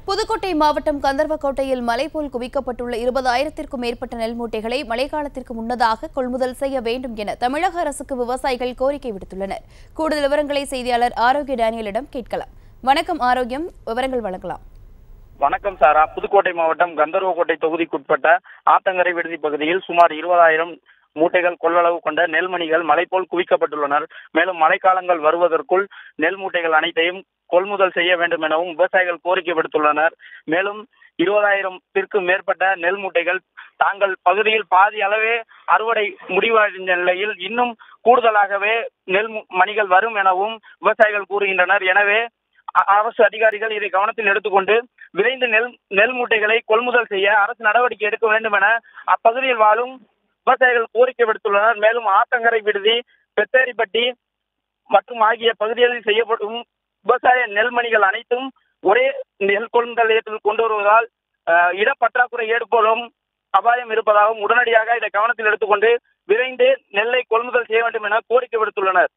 புதுக்கோட்டை மாவட்டம் கந்தர்வக்கோட்டையில் மலை போல் குவிக்கப்பட்டுள்ள இருபதாயிரத்திற்கும் மேற்பட்ட நெல் மூட்டைகளை மழைக்காலத்திற்கு முன்னதாக கொள்முதல் செய்ய வேண்டும் என தமிழக அரசுக்கு விவசாயிகள் கோரிக்கை விடுத்துள்ளனர் கூடுதல் விவரங்களை செய்தியாளர் ஆரோக்கிய டேனியலிடம் கேட்கலாம் வணக்கம் ஆரோக்கியம் விவரங்கள் வழங்கலாம் வணக்கம் சாரா புதுக்கோட்டை மாவட்டம் கந்தர்வக்கோட்டை தொகுதிக்குட்பட்ட ஆத்தங்கரை விடுதி பகுதியில் சுமார் இருபதாயிரம் மூட்டைகள் கொள்ளளவு கொண்ட நெல்மணிகள் மலை போல் குவிக்கப்பட்டுள்ளனர் மேலும் மழைக்காலங்கள் வருவதற்குள் நெல் மூட்டைகள் அனைத்தையும் கொள்முதல் செய்ய வேண்டும் எனவும் விவசாயிகள் கோரிக்கை விடுத்துள்ளனர் மேலும் இருபதாயிரத்திற்கு மேற்பட்ட நெல் மூட்டைகள் தாங்கள் பகுதியில் பாதி அளவே அறுவடை முடிவடைந்த நிலையில் இன்னும் கூடுதலாகவே நெல் மு- மணிகள் வரும் எனவும் விவசாயிகள் கூறுகின்றனர் எனவே அ- அரசு அதிகாரிகள் இதை கவனத்தில் எடுத்துக்கொண்டு விரைந்து நெல் நெல் மூட்டைகளை கொள்முதல் செய்ய அரசு நடவடிக்கை எடுக்க வேண்டும் என அப்பகுதியில் வாழும் விவசாயிகள் கோரிக்கை விடுத்துள்ளனர் மேலும் ஆத்தங்கரை விடுதி பெத்தேரிப்பட்டி மற்றும் ஆகிய பகுதிகளில் செய்யப்படும் விவசாய நெல்மணிகள் அனைத்தும் ஒரே நெல் கொள்முதல் நிலையத்தில் கொண்டு வருவதால் அஹ், இடப்பற்றாக்குறை ஏற்படும் அபாயம் இருப்பதாகவும் உடனடியாக இதை கவனத்தில் எடுத்துக்கொண்டு விரைந்து நெல்லை கொள்முதல் செய்ய வேண்டும் என கோரிக்கை விடுத்துள்ளனர்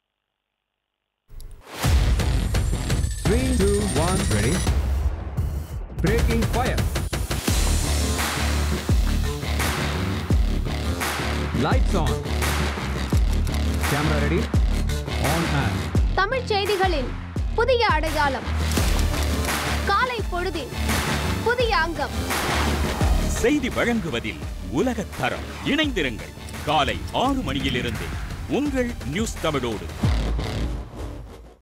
Three, two, one, ready. Breaking fire. Lights on. Camera ready. On and. தமிழ்ச் செய்திகளின் புதிய அடையாளம் காலை பொழுதில் புதிய அங்கம் செய்தி வழங்குவதில் உலகத் தரம் இணைந்திருங்கள் காலை ஆறு மணியிலிருந்து உங்கள் நியூஸ் தமிழோடு